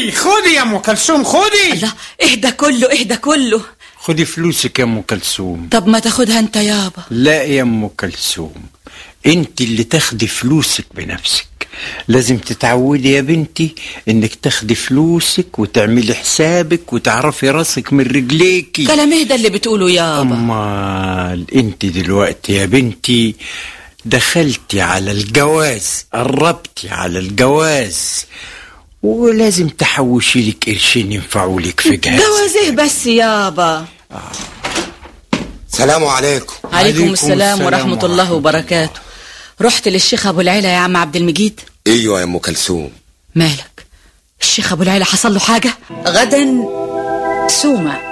خدي خدي يا ام كلثوم خدي الله اهدى كله اهدى كله خدي فلوسك يا ام كلثوم طب ما تاخدها انت يابا لا يا ام كلثوم انت اللي تاخدي فلوسك بنفسك لازم تتعودي يا بنتي انك تاخدي فلوسك وتعملي حسابك وتعرفي راسك من رجليكي كلام اهدى اللي بتقوله يابا امال انت دلوقتي يا بنتي دخلتي على الجواز قربتي على الجواز ولازم تحوشي لك قرشين ينفعوا لك في جهازك جواز ايه بس يابا سلام عليكم عليكم عليكم السلام السلام ورحمة ورحمة الله وبركاته رحت للشيخ ابو العلا يا عم عبد المجيد ايوه يا ام كلثوم مالك الشيخ ابو العلا حصل له حاجة غدا سومة